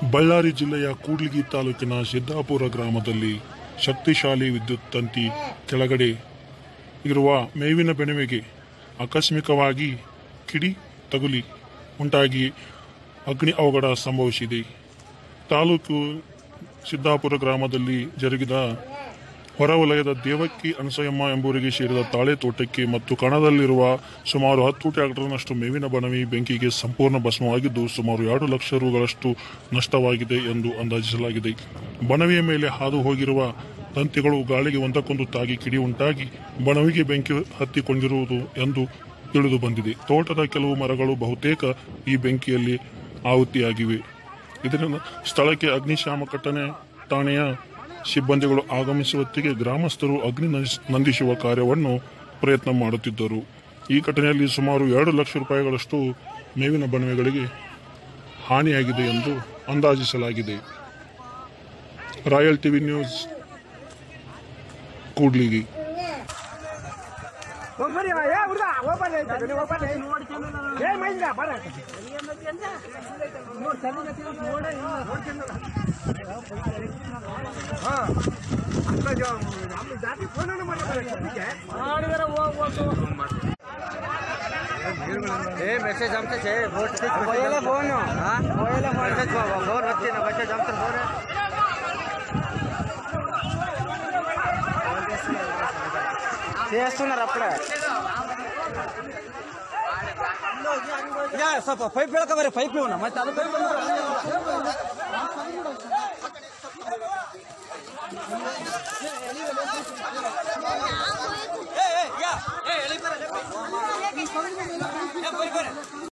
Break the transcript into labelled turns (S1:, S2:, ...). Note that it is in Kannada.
S1: ಬಳ್ಳಾರಿ ಜಿಲ್ಲೆಯ ಕೂಡ್ಲಿಗಿ ತಾಲೂಕಿನ ಸಿದ್ದಾಪುರ ಗ್ರಾಮದಲ್ಲಿ ಶಕ್ತಿಶಾಲಿ ವಿದ್ಯುತ್ ತಂತಿ ಕೆಳಗಡೆ ಇರುವ ಮೇವಿನ ಬೆಣವೆಗೆ ಆಕಸ್ಮಿಕವಾಗಿ ಕಿಡಿ ತಗುಲಿ ಉಂಟಾಗಿ ಅಗ್ನಿ ಅವಘಡ ಸಂಭವಿಸಿದೆ ತಾಲೂಕು ಸಿದ್ದಾಪುರ ಗ್ರಾಮದಲ್ಲಿ ಜರುಗಿದ ಹೊರವಲಯದ ದೇವಕ್ಕಿ ಅನಸಯಮ್ಮ ಎಂಬುವರಿಗೆ ಸೇರಿದ ತಾಳೆ ತೋಟಕ್ಕೆ ಮತ್ತು ಕಣದಲ್ಲಿರುವ ಸುಮಾರು ಹತ್ತು ಟ್ರ್ಯಾಕ್ಟರ್ನಷ್ಟು ಮೇವಿನ ಬಣವಿ ಬೆಂಕಿಗೆ ಸಂಪೂರ್ಣ ಭಸ್ಮವಾಗಿದ್ದು ಸುಮಾರು ಎರಡು ಲಕ್ಷ ರುಗಳಷ್ಟು ನಷ್ಟವಾಗಿದೆ ಎಂದು ಅಂದಾಜಿಸಲಾಗಿದೆ ಬಣವಿಯ ಮೇಲೆ ಹಾದು ಹೋಗಿರುವ ತಂತಿಗಳು ಗಾಳಿಗೆ ಒಂದಕ್ಕೊಂದು ತಾಗಿ ಕಿಡಿ ಉಂಟಾಗಿ ಬಣವಿಗೆ ಬೆಂಕಿ ಹತ್ತಿಕೊಂಡಿರುವುದು ಎಂದು ತಿಳಿದು ಬಂದಿದೆ ತೋಟದ ಕೆಲವು ಮರಗಳು ಬಹುತೇಕ ಈ ಬೆಂಕಿಯಲ್ಲಿ ಆಹುತಿಯಾಗಿವೆ ಇದರಿಂದ ಸ್ಥಳಕ್ಕೆ ಅಗ್ನಿಶಾಮಕ ಠಾಣೆ ಠಾಣೆಯ ಸಿಬ್ಬಂದಿಗಳು ಆಗಮಿಸುವತ್ತಿಗೆ ಗ್ರಾಮಸ್ಥರು ಅಗ್ನಿ ನಂದಿಸ್- ನಂದಿಸುವ ಕಾರ್ಯವನ್ನು ಪ್ರಯತ್ನ ಮಾಡುತ್ತಿದ್ದರು ಈ ಘಟನೆಯಲ್ಲಿ ಸುಮಾರು ಎರಡು ಲಕ್ಷ ರೂಪಾಯಿಗಳಷ್ಟು ಮೇವಿನ ಬಣವೆಗಳಿಗೆ ಹಾನಿಯಾಗಿದೆ ಎಂದು ಅಂದಾಜಿಸಲಾಗಿದೆ ರಾಯಲ್ ಟಿವಿ ನ್ಯೂಸ್ ಕೂಡ್ಲಿಗಿ
S2: ಹೋಗ್ಬರ್ರಿ ಏ ಹುಡುಗ ಹೋಗ್ಬರ್ರಿ ಅಂತ ಹೇಳಿ, ಹೋಗ್ಬರ್ರಿ ಏ ಮೈಂದ ಬರ
S3: ए मैसेज आमचं छे वोट పోయేలా ఫోన్ పోయేలా ఫోన్ మెసేజ్ ఫోన్ వచ్చి నా మెసేజ్ ఆमचं ఫోన్ చేస్తున్నారు అప్పుడే యా ಸ್ವಲ್ಪ ಪೈಪ್ ಹೇಳ್ಕಬರಿ ಪೈಪ್ ಇವನ ಮತ್ತೆ ಅದು ಪೈಪ್ ಏ ಏ ಯಾ ಏ ಎಳಿ ಬರ